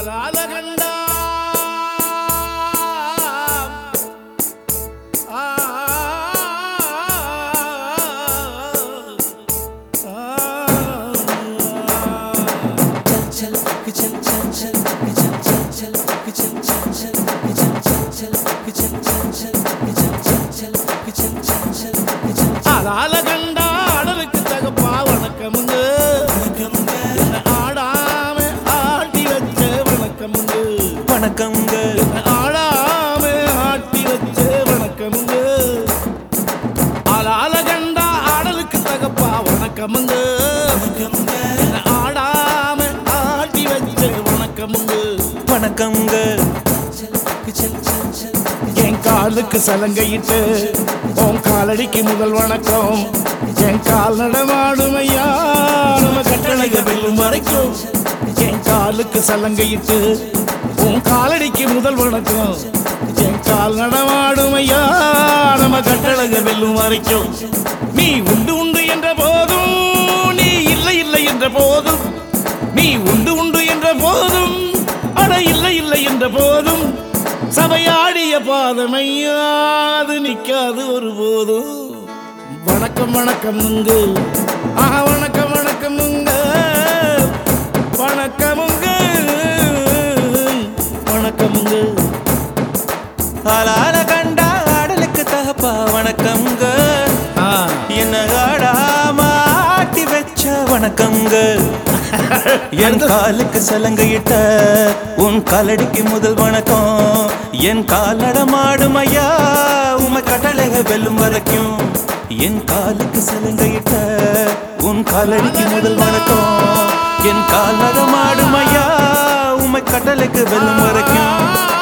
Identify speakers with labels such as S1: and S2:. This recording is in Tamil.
S1: ஆலாலகண்டா ஆ ஆலாலகண்டா அடலுக்கு தகப்பா வணக்கமுங்க என்னை ஆடாம ஆட்டி வச்ச வணக்கமுங்க
S2: வணக்கம்ங்க
S1: ஆடாம ஆட்டி வச்ச வணக்கமுங்க ஆளால கண்டா ஆடலுக்கு தகப்பா வணக்கமுங்க என்னை ஆடாம ஆட்டி வச்ச வணக்கமுங்க
S2: வணக்கம்ங்க
S1: என் காலுக்கு சலங்கையிட்டு உன் காலடிக்கு முதல் வணக்கம் என் கால் நடமாடும் ஐயா நம்ம கட்டளைக வெல்லும் வரைக்கும் என் காலுக்கு சலங்கையிட்டு உன் காலடிக்கு முதல் வணக்கம் என் கால் நடமாடும் ஐயா நம்ம கட்டளைக வெல்லும் வரைக்கும் நீ உண்டு உண்டு என்ற போதும் நீ இல்லை இல்லை என்ற போதும் நீ உண்டு உண்டு என்ற போதும் அட இல்லை இல்லை என்ற போதும் சபையாடிய பாதமையாது நிக்காது ஒருபோதும் வணக்கம் வணக்கம் நுங்கு ஆஹா வணக்கம் வணக்கம் நுங்க வணக்கமுங்க வணக்கமுங்க
S2: ஆளால கண்டா ஆடலுக்கு தகப்பா வணக்கம்ங்க
S1: ஆ
S2: என்ன ஆடாம ஆட்டி வச்ச வணக்கம்ங்க என் காலுக்கு சலங்கையிட்ட உன் காலடிக்கு முதல் வணக்கம் என் கால் நடமாடும் ஐயா உமை கட்டளைக வெல்லும் வரைக்கும் என் காலுக்கு சலங்கையிட்ட உன் காலடிக்கு முதல் வணக்கம் என் கால் நடமாடும் ஐயா உமை கட்டளைக்கு வெல்லும் வரைக்கும்